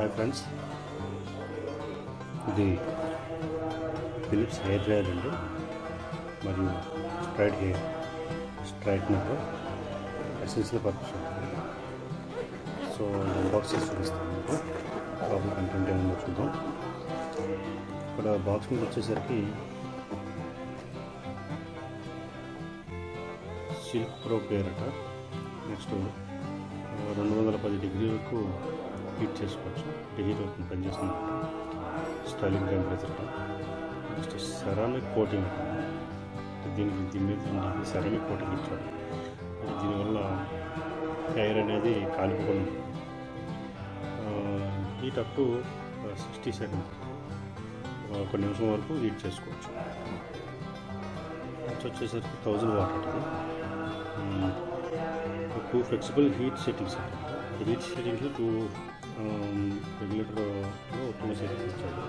Hi friends ఇది Philips hair dryer అండి మరియు straight hair straightener essential purpose ఉంటుంది సో బాక్స్ చూపిస్తాను మీకు లోపల కంటెంట్ ఏముందో చూద్దాం ఇక్కడ బాక్స్ మీద వచ్చేసరికి సిల్క్ ప్రో కేర్ అట నెక్స్ట్ రెండు వందల పది డిగ్రీలకు హీట్ చేసుకోవచ్చు హీట్ అవుతుంది పనిచేస్తుంది styling temperature next ceramic coating దీనికి దీని మీద దీనికి సెరామిక్ కోటింగ్ ఇచ్చారు అంటే దీనివల్ల హెయిర్ అనేది కాలిపోకుండా ఉంటుంది heat up to sixty seconds ఒక నిమిషం వరకు హీట్ చేసుకోవచ్చు నెక్స్ట్ వచ్చేసరికి థౌజండ్ వాట్ ఉంటుంది two flexible heat settings heat settings two రెగ్యులేటర్లో టూ సెట్టింగ్స్ ఇచ్చాడు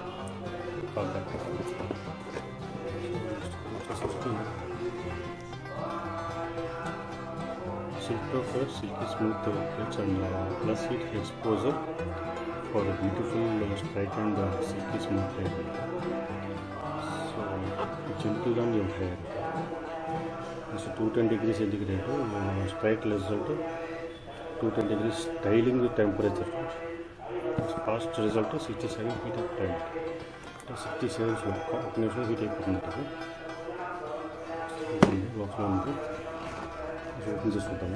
silk for silky smooth plates and plus heat exposure for beautiful straight and silky smooth hair so gentle and your hair so two ten degree centigrade straight result two ten degree styling temperature fast result sixty seven heat off time sixty seven ఒక నిమిషం heat అయిపోతుంది లోపల ఉంది open చేసుకుంటాము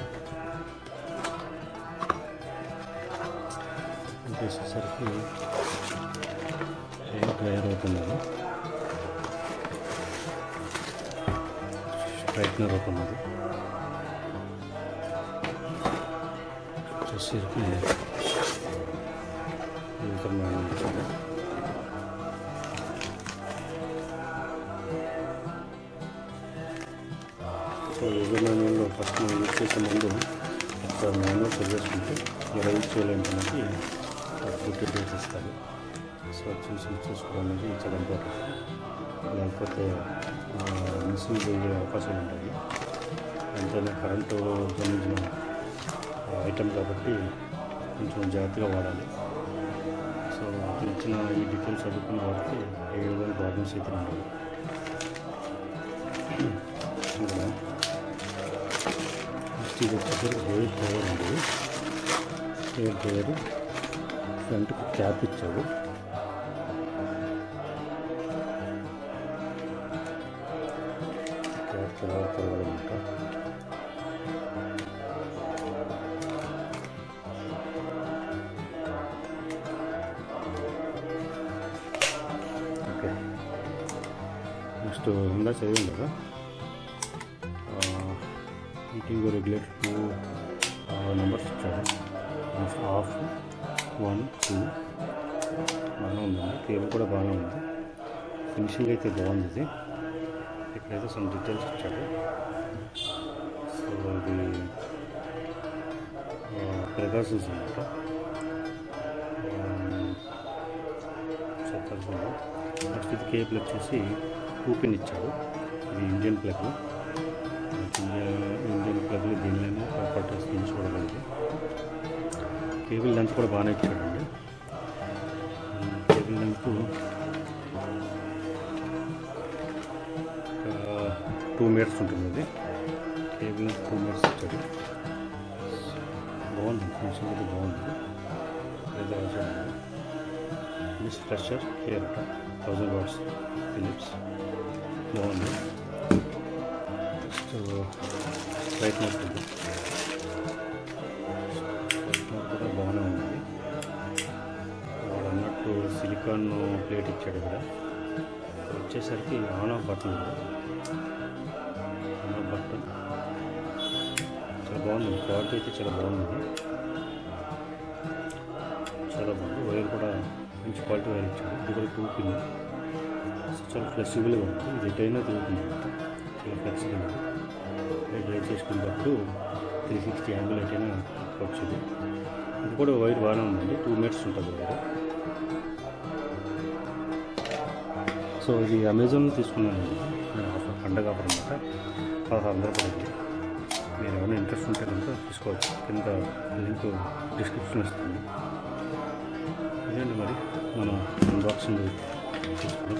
చేసేసరికి hair dryer అవుతుంది కదా straightener అవుతున్నది వచ్చేసరికి యూజర్ మాన్యువల్ ఇచ్చాడు సో యూజర్ మాన్యువల్లో ఫస్ట్ మనం యూజ్ చేసే ముందు ఒక మాన్యువల్ చదివేసుకుంటే ఎలా యూజ్ చేయాలంటే పూర్తి డేట్స్ ఇస్తారు సో చూసి యూజ్ చేసుకోవడానికి చాలా ఇంపార్టెంట్ లేకపోతే మిస్యూజ్ అయ్యే అవకాశాలు ఉంటాయి ఎంతైనా కరెంటు సంబంధించిన ఐటమ్ కాబట్టి కొంచెం జాగ్రత్తగా వాడాలి సో ఇచ్చిన ఈ డీటెయిల్స్ చదువుకున్న వాడికి ఏ విధంగా ప్రాబ్లమ్స్ అయితే ఉండవు ఇంకా నెక్స్ట్ ఇది వచ్చేసరికి హెయిర్ డ్రైవర్ ఉంది హెయిర్ డ్రైవర్ ఫ్రంట్కి క్యాప్ ఇచ్చాడు క్యాప్ చాలా తిరగాలన్నమాట ఓకే నెక్స్ట్ ఇందా చదివింది కదా హీటింగ్ రెగ్యులేటర్ టూ నెంబర్స్ ఇచ్చాడు నెక్స్ట్ ఆఫ్ వన్ టూ బాగానే ఉందండి కేబుల్ కూడా బాగానే ఉంది ఫినిషింగ్ అయితే బాగుంది ఇది ఇక్కడైతే సమ్ డీటెయిల్స్ ఇచ్చాడు సో ఇది ప్రికాషన్స్ అనమాట చెప్పాల్సింది నెక్స్ట్ ఇది కేబుల్ వచ్చేసి టూ పిన్ ఇచ్చాడు ఇది ఇండియన్ ప్లగ్ ఇండియన్ ప్లగ్లు దీనిలోనే పట్టేసి తీసుకోవడానికి కేబుల్ లెంత్ కూడా బాగానే ఇచ్చాడండి కేబుల్ లెంత్ టూ మీటర్స్ ఉంటుంది ఇది కేబుల్ లెంత్ టూ మీటర్స్ ఇచ్చాడు బాగుంది ఫినిషింగ్ అయితే బాగుంది ఏదో వచ్చాడు మిస్ ఫ్రెషర్ హెయిర్ అట థౌజండ్ వాట్స్ ఫిలిప్స్ బాగుంది నెక్స్ట్ స్ట్రైట్ నట్ ఉంది స్ట్రైట్ నట్ కూడా బాగానే ఉంది వాడు అన్నట్టు సిలికాన్ ప్లేట్ ఇచ్చాడు ఇక్కడ వచ్చేసరికి ఆన్ ఆఫ్ బటన్ ఉంది ఆన్ ఆఫ్ బటన్ చాలా బాగుంది క్వాలిటీ అయితే చాలా బాగుంది చాలా బాగుంది వైర్ కూడా మంచి క్వాలిటీ వైర్ ఇచ్చాడు ఇది కూడా టూ పిన్ చాలా ఫ్లెక్సిబుల్గా ఉంది ఇది ఎటైనా తిరుగుతుంది చాలా ఫ్లెక్సిబుల్ డ్రైవ్ చేసుకున్నప్పుడు త్రీ సిక్స్టీ యాంగిల్ ఎటైనా వచ్చింది ఇది కూడా వైర్ బాగానే ఉందండి టూ మీటర్స్ ఉంటుంది వైర్ సో ఇది అమెజాన్లో తీసుకున్నానండి నేను ఆఫర్ పండగ ఆఫర్ అనమాట పదహారు వందలు పడింది మీరు ఏమైనా ఇంట్రెస్ట్ ఉంటే కనుక తీసుకోవచ్చు కింద లింక్ డిస్క్రిప్షన్ ఇస్తుంది ఇదండి మరి మనం అన్బాక్సింగ్ తీసుకున్నాం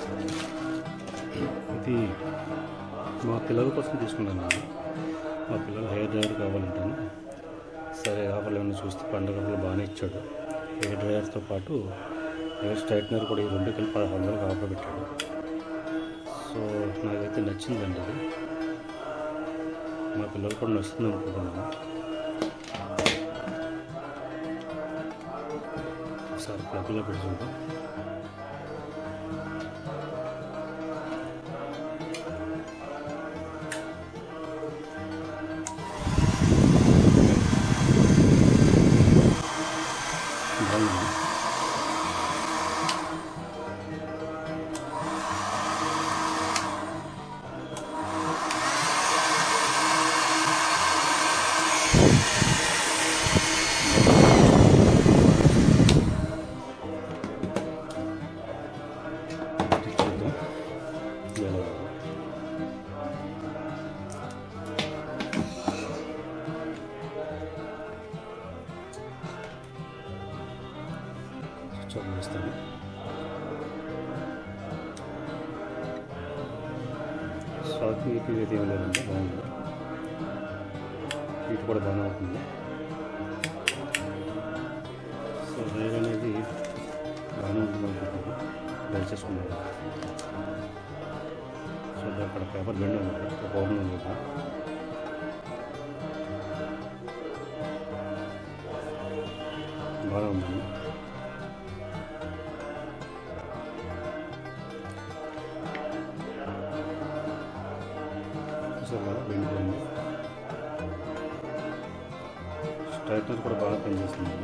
ఇది మా పిల్లల కోసం తీసుకున్నాను నేను మా పిల్లలు హెయిర్ డ్రైయర్ కావాలంటాను సరే ఆఫర్లు ఏమైనా చూస్తే పండుగలు బాగానే ఇచ్చాడు హెయిర్ డ్రైయర్తో పాటు హెయిర్ స్ట్రైట్నర్ కూడా ఈ రెండు కలిపి పదహారు వందలకు ఆఫర్ పెట్టాడు సో నాకైతే నచ్చిందండి అది మా పిల్లలు కూడా నచ్చుతుంది అనుకుంటున్నాను ఒకసారి ప్లగ్లో పెట్టి చూద్దాం బాగుంది చూద్దాం ఎలా ఉందో. చూపిస్తాను షాక్ మీకు ఇది ఏం లేదండి బాగుంది హీట్ కూడా బాగానే అవుతుంది సో హెయిర్ అనేది బాగానే ఉంటుంది అనుకుంటున్నాను డ్రై చేసుకున్నాను సో అక్కడ పేపర్ బెండ్ ఉంది ఒక ఓపెన్ ఉంది కదా. బాగా ఉంది చూసారు కదా బెండ్ పోయింది స్ట్రైట్నర్ కూడా బాగా పనిచేస్తుంది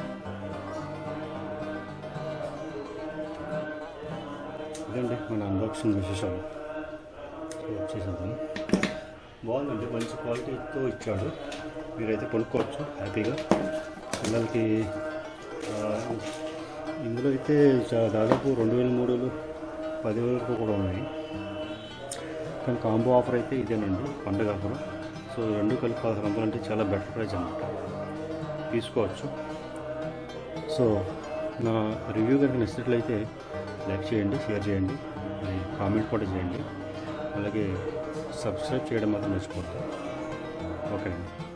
ఇదండి మన అన్బాక్సింగ్ విశేషాలు సో వచ్చేసేద్దాం బాగుందండి మంచి క్వాలిటీతో ఇచ్చాడు మీరైతే కొనుక్కోవచ్చు హ్యాపీగా పిల్లలకి ఆ, ఇందులో అయితే చా- దాదాపు రెండు వేల మూడు వేలు పదివేల వరకు కూడా ఉన్నాయి కానీ కాంబో ఆఫర్ అయితే ఇదేనండి పండుగ ఆఫర్ సో రెండు కలిపి పదహారు వందలు అంటే చాలా బెటర్ ప్రైస్ అన్నమాట తీసుకోవచ్చు సో నా రివ్యూ కనుక నచ్చినట్లయితే లైక్ చేయండి షేర్ చేయండి మరి కామెంట్ కూడా చేయండి అలాగే సబ్స్క్రైబ్ చేయడం మాత్రం మర్చిపోతారు ఓకే అండి